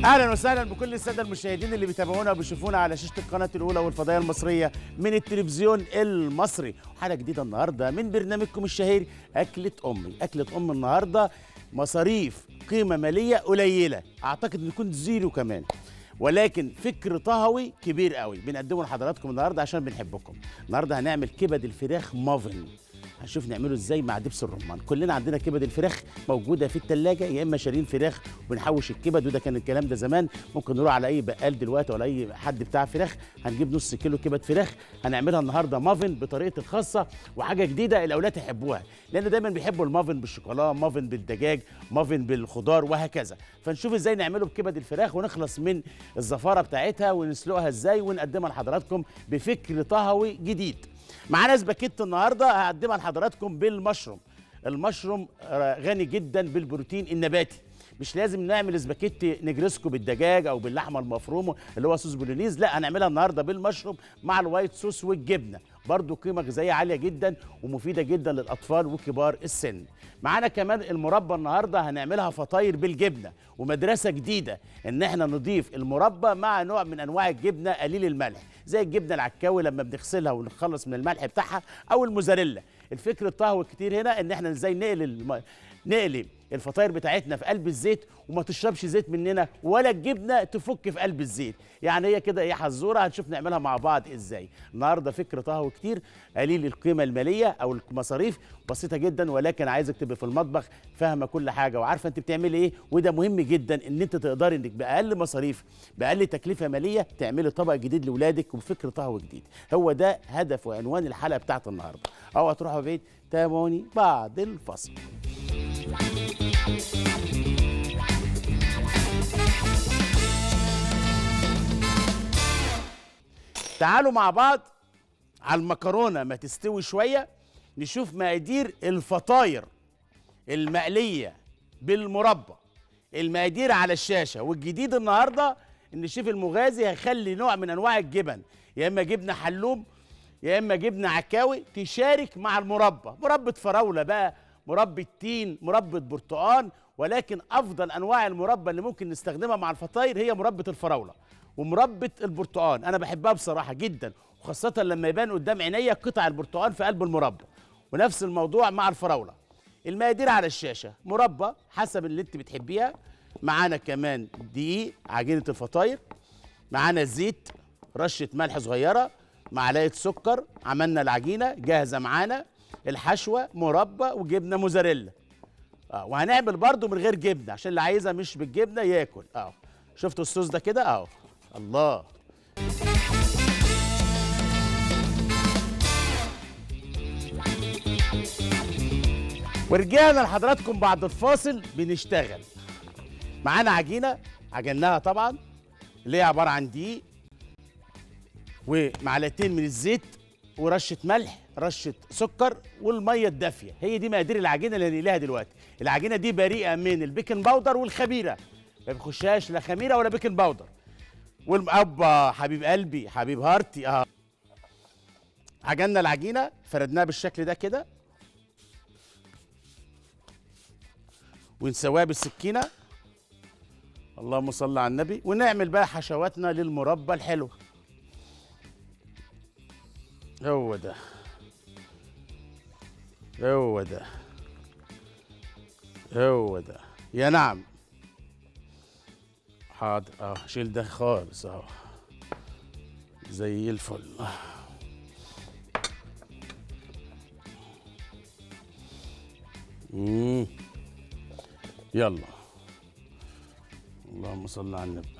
اهلا وسهلا بكل الساده المشاهدين اللي بيتابعونا وبيشوفونا على شاشه القناه الاولى والفضائيه المصريه من التلفزيون المصري حلقه جديده النهارده من برنامجكم الشهير اكله امي اكله ام النهارده مصاريف قيمه ماليه قليله اعتقد ان يكون زيرو كمان ولكن فكر طهوي كبير قوي بنقدمه لحضراتكم النهارده عشان بنحبكم النهارده هنعمل كبد الفراخ مافن هنشوف نعمله ازاي مع دبس الرمان كلنا عندنا كبد الفراخ موجوده في الثلاجه يا اما شارين فراخ وبنحوش الكبد وده كان الكلام ده زمان ممكن نروح على اي بقال دلوقتي ولا اي حد بتاع فراخ هنجيب نص كيلو كبد فراخ هنعملها النهارده مافن بطريقه الخاصه وحاجه جديده الاولاد يحبوها لان دايما بيحبوا المافن بالشوكولاته مافن بالدجاج مافن بالخضار وهكذا فنشوف ازاي نعمله بكبد الفراخ ونخلص من الزفاره بتاعتها ونسلقها ازاي ونقدمها لحضراتكم بفكر طهوي جديد معانا سباكيت النهارده هقدمها لحضراتكم بالمشروم المشروم آه، غني جدا بالبروتين النباتي مش لازم نعمل سباكيتي نجرسكو بالدجاج او باللحمه المفرومه اللي هو صوص بولونيز لا هنعملها النهارده بالمشروم مع الوايت صوص والجبنه برضو قيمه غذائيه عاليه جدا ومفيده جدا للاطفال وكبار السن معانا كمان المربى النهارده هنعملها فطاير بالجبنه ومدرسه جديده ان احنا نضيف المربى مع نوع من انواع الجبنه قليل الملح زي الجبنه العكاوي لما بنغسلها ونخلص من الملح بتاعها او الموزاريلا الفكر الطهوي كتير هنا ان احنا ازاي نقلي الم... نقلي الفطاير بتاعتنا في قلب الزيت وما تشربش زيت مننا ولا الجبنه تفك في قلب الزيت يعني هي كده ايه حزوره هنشوف نعملها مع بعض ازاي النهارده فكر طهوي كتير قليل القيمه الماليه او المصاريف بسيطه جدا ولكن عايزك تبقى في المطبخ فاهمه كل حاجه وعارفه انت بتعملي ايه وده مهم جدا ان انت تقدري انك باقل مصاريف باقل تكلفه ماليه تعملي طبق جديد لاولادك وفكر طهوي جديد هو ده هدف وعنوان الحلقه بتاعت النهارده اوعى تروحوا بعيد تابعوني بعد الفصل تعالوا مع بعض على المكرونه ما تستوي شويه نشوف مقادير الفطاير المقليه بالمربى المقادير على الشاشه والجديد النهارده ان الشيف المغازي هيخلي نوع من انواع الجبن يا اما جبنه حلوم يا اما جبنه عكاوي تشارك مع المربى مربى فراوله بقى مربى تين مربى برتقان ولكن افضل انواع المربى اللي ممكن نستخدمها مع الفطاير هي مربى الفراوله ومربى البرتقان انا بحبها بصراحه جدا وخاصه لما يبان قدام عينيا قطع البرتقان في قلب المربى ونفس الموضوع مع الفراوله المقادير على الشاشه مربى حسب اللي انت بتحبيها معانا كمان دقيق عجينه الفطاير معانا زيت رشه ملح صغيره معلقه سكر عملنا العجينه جاهزه معانا الحشوه مربى وجبنه موزاريلا اه وهنعمل برضو من غير جبنه عشان اللي عايزها مش بالجبنه ياكل اه شفتوا الصوص ده كده اه الله ورجعنا لحضراتكم بعد الفاصل بنشتغل معانا عجينه عجناها طبعا اللي هي عباره عن دقيق ومعلقتين من الزيت ورشه ملح رشه سكر والميه الدافيه هي دي مقادير العجينه اللي هنقليها دلوقتي العجينه دي بريئه من البيكنج باودر والخميره ما بيخشهاش لا خميره ولا بيكنج باودر والابا حبيب قلبي حبيب هارتي اه عجننا العجينه فردناها بالشكل ده كده ونسويها بالسكينه اللهم صل على النبي ونعمل بقى حشواتنا للمربى الحلو هو ده هو ده هو ده يا نعم حاضر اه شيل ده خالص اهو زي الفل آه. مم. يلا اللهم صل على النبي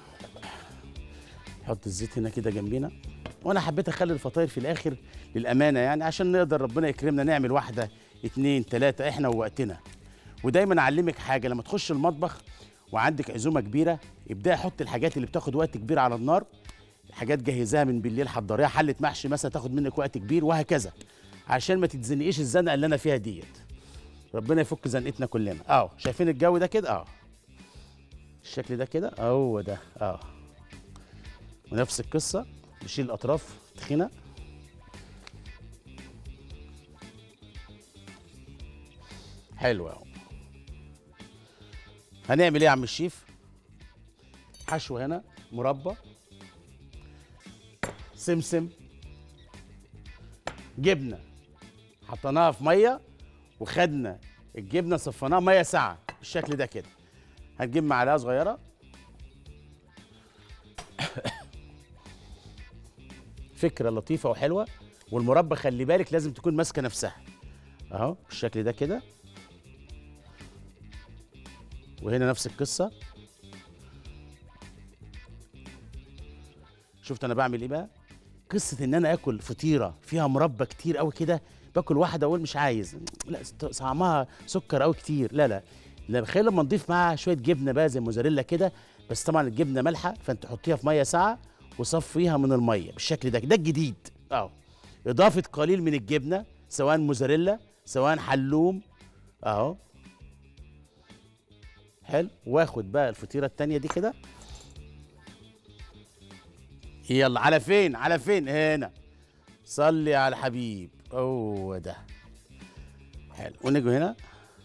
حط الزيت هنا كده جنبينا وانا حبيت اخلي الفطاير في الاخر للامانه يعني عشان نقدر ربنا يكرمنا نعمل واحده اتنين تلاته احنا ووقتنا ودايما اعلمك حاجه لما تخش المطبخ وعندك عزومه كبيره ابداي حط الحاجات اللي بتاخد وقت كبير على النار حاجات جهزها من بالليل حضريها حله محشي مثلا تاخد منك وقت كبير وهكذا عشان ما تتزنقيش الزنقه اللي انا فيها ديت ربنا يفك زنقتنا كلنا اه شايفين الجو ده كده اه الشكل ده كده هو ده اه ونفس القصه نشيل الاطراف تخينه حلو اهو هنعمل ايه يا عم الشيف حشو هنا مربى سمسم جبنه حطيناها في ميه وخدنا الجبنه صفيناها ميه ساعه بالشكل ده كده هنجيب معلقه صغيره فكره لطيفه وحلوه والمربى خلي بالك لازم تكون ماسكه نفسها اهو بالشكل ده كده وهنا نفس القصه شفت انا بعمل ايه بقى قصه ان انا اكل فطيره فيها مربى كتير قوي كده باكل واحده اقول مش عايز لا طعمها سكر قوي كتير لا لا لا خلي لما نضيف معاها شويه جبنه بقى زي موزاريلا كده بس طبعا الجبنه مالحه فانت تحطيها في ميه ساعه وصفيها من الميه بالشكل ده ده الجديد اهو اضافه قليل من الجبنه سواء موزاريلا سواء حلوم اهو حلو واخد بقى الفطيره التانيه دي كده يلا على فين على فين هنا صلي على الحبيب هو ده حلو ونيجي هنا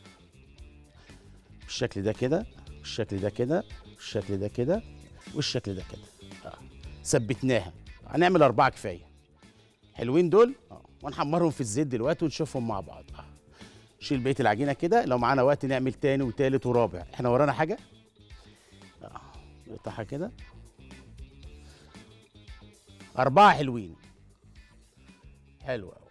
بالشكل ده كده بالشكل ده كده بالشكل ده كده والشكل ده كده آه. ثبتناها هنعمل أربعة كفاية حلوين دول اه ونحمرهم في الزيت دلوقتي ونشوفهم مع بعض آه. شيل بقية العجينة كده لو معانا وقت نعمل تاني وتالت ورابع احنا ورانا حاجة اه نقطعها كده أربعة حلوين حلو أوي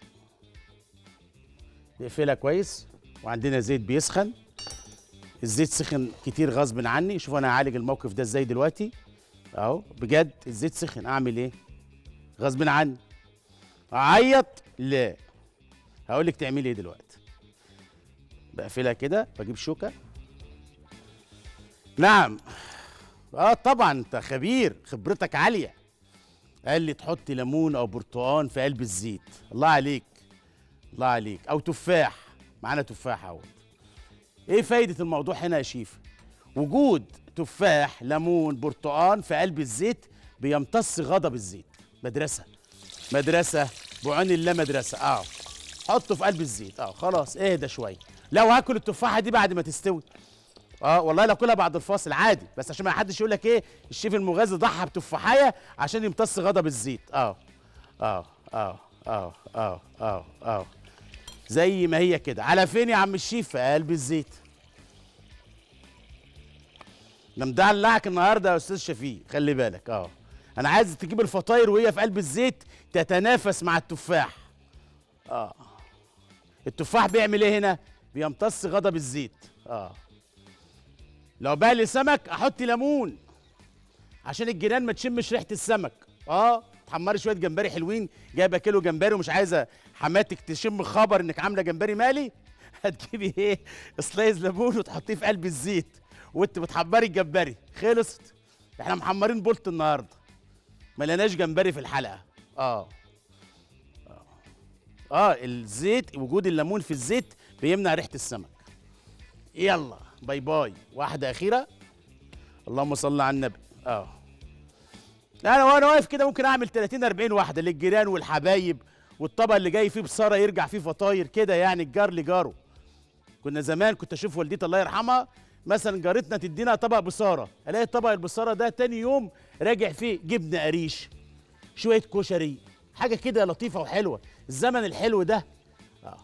نقفلها كويس وعندنا زيت بيسخن الزيت سخن كتير غصب عني شوف انا هعالج الموقف ده ازاي دلوقتي اهو بجد الزيت سخن اعمل ايه غصب عني اعيط لا هقول لك تعملي ايه دلوقتي بقفلها كده بجيب شوكه نعم اه طبعا انت خبير خبرتك عاليه قال لي تحط ليمون او برتقان في قلب الزيت الله عليك الله عليك او تفاح معانا تفاح اهو ايه فايده الموضوع هنا يا شيف وجود تفاح ليمون برتقان في قلب الزيت بيمتص غضب الزيت مدرسه مدرسه بعون الله مدرسه اه حطه في قلب الزيت اه خلاص اهدى شويه لو هاكل التفاحه دي بعد ما تستوي اه والله لو كلها بعد الفاصل عادي بس عشان ما حدش يقول لك ايه الشيف المغازي ضحى بتفاحيه عشان يمتص غضب الزيت اه اه اه اه اه اه اه زي ما هي كده على فين يا عم الشيف في قلب الزيت انا مدلعك النهارده يا استاذ شفيق خلي بالك اه انا عايز تجيب الفطاير وهي في قلب الزيت تتنافس مع التفاح اه التفاح بيعمل ايه هنا بيمتص غضب الزيت اه لو بقى لي سمك احط ليمون عشان الجيران ما تشمش ريحه السمك اه تحمري شويه جمبري حلوين جايبه كيلو جمبري ومش عايزه حماتك تشم خبر انك عامله جمبري مالي هتجيبي ايه سلايز ليمون وتحطيه في قلب الزيت وانت بتحمري الجمبري خلصت احنا محمرين بولت النهارده ما لقيناش جمبري في الحلقه اه اه, آه الزيت وجود الليمون في الزيت بيمنع ريحه السمك يلا باي باي واحده اخيره اللهم صل على النبي اه انا وانا واقف كده ممكن اعمل 30 40 واحده للجيران والحبايب والطبق اللي جاي فيه بصاره يرجع فيه فطاير كده يعني الجار لجاره كنا زمان كنت اشوف والدتي الله يرحمها مثلا جارتنا تدينا طبق بصاره الاقي طبق البصاره ده تاني يوم راجع فيه جبنه قريش شويه كشري حاجه كده لطيفه وحلوه الزمن الحلو ده اه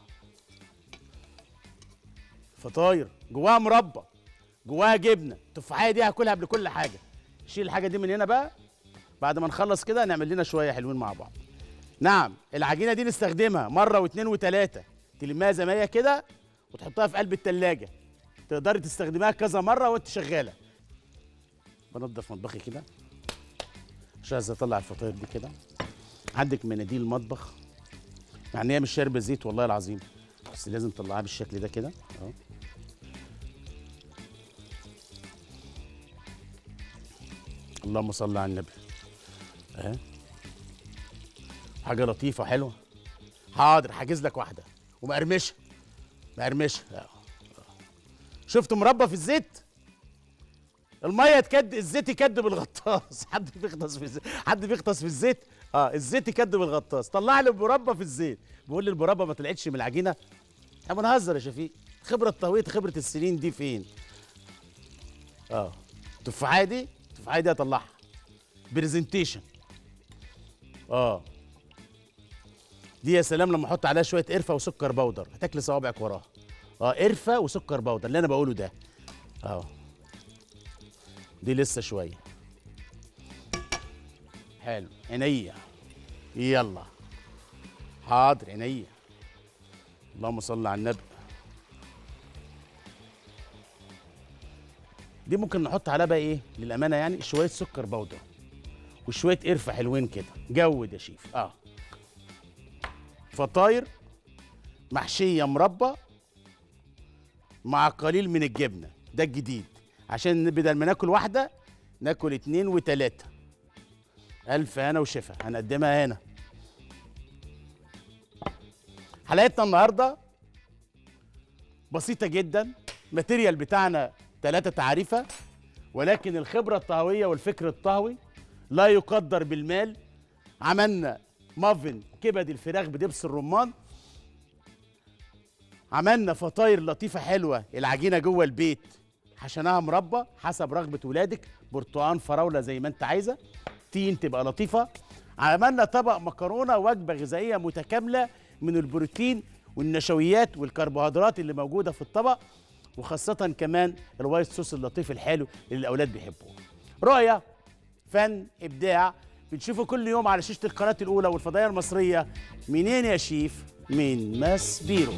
فطاير جواها مربى جواها جبنه التفاحيه دي هاكلها قبل كل حاجه شيل الحاجه دي من هنا بقى بعد ما نخلص كده نعمل لنا شويه حلوين مع بعض نعم العجينه دي نستخدمها مره واثنين وثلاثه تلمها زي ما هي كده وتحطها في قلب التلاجة تقدري تستخدمها كذا مره وانت شغاله بنضف مطبخي كده عشان عايز اطلع الفطاير دي كده عندك مناديل مطبخ يعني هي مش شاربه زيت والله العظيم بس لازم تطلعها بالشكل ده كده اهو اللهم صل على النبي اهي حاجه لطيفه حلوه حاضر حاجز لك واحده ومقرمشه مقرمشه أهو. شفت مربى في الزيت الميه تكد الزيت يكدب الغطاس حد بيغطس في الزيت حد بيغطس في الزيت اه الزيت يكدب الغطاس طلع لي المربى في الزيت بيقول لي المربى ما طلعتش من العجينه احنا بنهزر يا شفيق خبره التهويه خبره السنين دي فين اه التفاحه دي في حاجه اطلعها برزنتيشن اه دي يا سلام لما احط عليها شويه قرفه وسكر بودر هتاكل صوابعك وراها اه قرفه وسكر بودر اللي انا بقوله ده اه دي لسه شويه حلو عينيا يلا حاضر عينيا اللهم صل على النبي دي ممكن نحط عليها بقى ايه للامانه يعني شويه سكر بودر وشويه قرفه حلوين كده جود يا شيف اه فطاير محشيه مربى مع قليل من الجبنه ده الجديد عشان بدل ما ناكل واحده ناكل اتنين وتلاته الف هنا وشفا هنقدمها هنا حلقتنا النهارده بسيطه جدا ماتيريال بتاعنا ثلاثة تعريفة ولكن الخبرة الطهوية والفكر الطهوي لا يقدر بالمال عملنا مافن كبد الفراخ بدبس الرمان عملنا فطاير لطيفة حلوة العجينة جوه البيت حشناها مربى حسب رغبة ولادك برتقان فراولة زي ما انت عايزة تين تبقى لطيفة عملنا طبق مكرونة وجبة غذائية متكاملة من البروتين والنشويات والكربوهيدرات اللي موجودة في الطبق وخاصة كمان الوايت صوص اللطيف الحلو اللي الأولاد بيحبوه رؤية فن إبداع بنشوفه كل يوم على شاشة القناة الأولى والفضائية المصرية منين يا شيف؟ من ماس بيرو